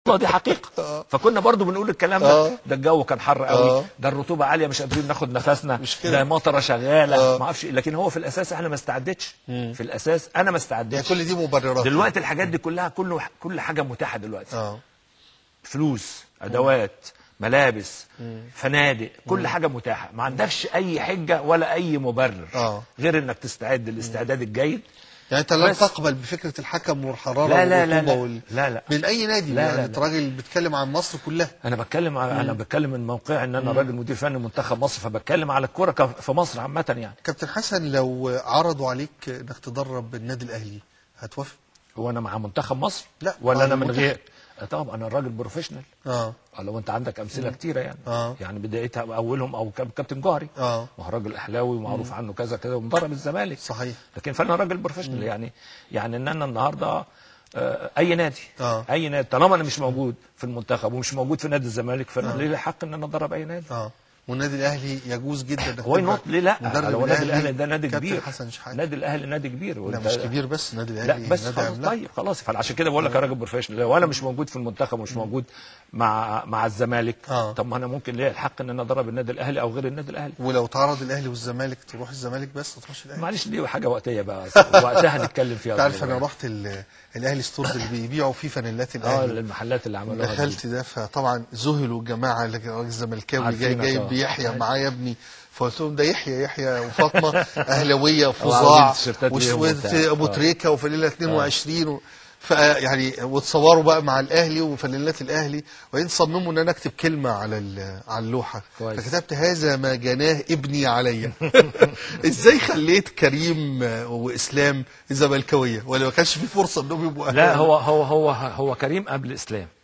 دي حقيقه فكنا برضو بنقول الكلام آه. ده ده الجو كان حر آه. قوي ده الرطوبه عاليه مش قادرين ناخد نفسنا مش كده. ده مطره شغاله آه. ما اعرفش إيه. لكن هو في الاساس احنا ما استعدتش في الاساس انا ما يعني استعدتش كل دي مبررات دلوقتي الحاجات دي كلها كله كل حاجه متاحه دلوقتي اه فلوس ادوات ملابس فنادق كل حاجه متاحه ما عندكش اي حجه ولا اي مبرر آه. غير انك تستعد الاستعداد الجيد يعني انت لا بس- تقبل بفكره الحكم والحراره لا لا لا والرطوبه لا. وال... لا لا. من اي نادي لا يعني لا انت لا. راجل بتتكلم عن مصر كلها انا بتكلم على انا بتكلم من موقعي ان انا راجل مدير فني منتخب مصر فبتكلم على الكوره ك- في مصر عامه يعني كابتن حسن لو عرضوا عليك انك تدرب النادي الاهلي هتوافق؟ هو انا مع منتخب مصر لا، ولا مع انا من المنتخب. غير آه طبعا انا راجل بروفيشنال اه آه، لو انت عندك امثله كتيره يعني آه. يعني بدايتها اولهم او كاب- كابتن جوهري اه ما هو راجل احلاوي ومعروف عنه كذا كذا ومدرب الزمالك صحيح لكن فانا راجل بروفيشنال يعني يعني ان انا النهارده آه، اي نادي آه. اي نادي طالما انا مش موجود في المنتخب ومش موجود في نادي الزمالك فانا ليه الحق ان انا ادرب اي نادي اه والنادي الاهلي يجوز جدا انك واي تبقى نوت ليه لا مدرب لو النادي الاهلي ده نادي كابتن كبير حسن شحاته النادي الاهلي نادي كبير لا وأنت- مش كبير بس النادي لا الاهلي بس نادي خلاص عملاق. طيب خلاص فعشان كده بقول لك يا راجل بروفيشنال لو انا مش موجود في المنتخب ومش موجود مع مع الزمالك آه. طب ما انا ممكن ليا الحق ان انا ادرب النادي الاهلي او غير النادي الاهلي ولو تعرض الاهلي والزمالك تروح الزمالك بس ما تروحش الاهلي معلش دي حاجه وقتيه بقى وقتها هنتكلم فيها انت عارف أصلاً. انا رحت ال- الاهلي ستورز اللي بيبيعوا فيه فانيلات اه الاهلي المحلات اللي عملوها دي. دخلت ده فطبعا ذهلوا الجماعه اللي كان راجل الزملكاوي جاي عارفينك، جايب آه. يحيى معاه يا ابني فقلت لهم ده يحيى يحيى وفاطمه اهلاويه وعاملين وفظاع تيشيرتات ليهم وشويه وبتاع. ابو آه. تريكه وفانيلا 22 و... ف يعني وتصوروا بقى مع الاهلي وفانيلات الاهلي وبعدين صمموا ان انا اكتب كلمه على ال- على اللوحه كويس. فكتبت هذا ما جناه ابني علي ازاي خليت كريم واسلام زملكاويه ولا ما كانش في فرصه انهم يبقوا لا أهلاوية؟ هو هو هو هو كريم قبل اسلام